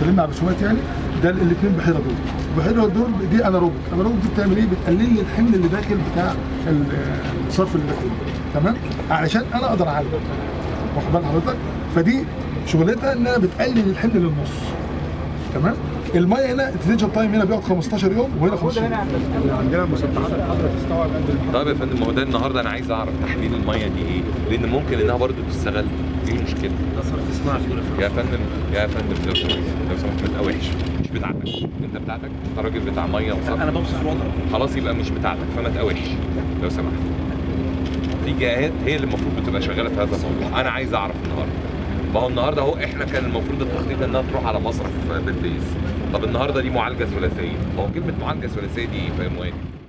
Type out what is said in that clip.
اتكلمنا على الرسومات يعني ده الاثنين بحيره دول البحيره دول دي اناروبيك اناروبيك دي بتعمل ايه بتقلل لي الحمل اللي داخل بتاع ال- الصرف اللي داخل تمام علشان انا اقدر اعالج واخد بال حضرتك فدي شغلتها انها بتقلل الحمل للنص تمام الميه هنا التنشن تايم هنا بيقعد 15 يوم وهنا 15 يوم عندنا مسطحات الحضره تستوعب قد الحضره طيب يا فندم ما هو ده النهارده انا عايز اعرف تحليل الميه دي ايه لان ممكن انها برضه تستغل ايه المشكله ده صرف صناعي يا فندم يا فندم لو سمحت لو سمحت ما تقاوحش مش بتاعتك انت بتاعتك انت راجل بتاع ميه وصرف انا بوصف الوضع خلاص يبقى مش بتاعتك فما تقاوحش لو سمحت في جهات هي اللي المفروض بتبقى شغاله في هذا الموضوع انا عايز اعرف النهارده ما هو النهارده اهو احنا كان المفروض التخطيط انها تروح على مصرف بلبيس طب النهارده دي معالجه ثلاثيه ما هو كلمه معالجه ثلاثيه دي ايه فاهم ايه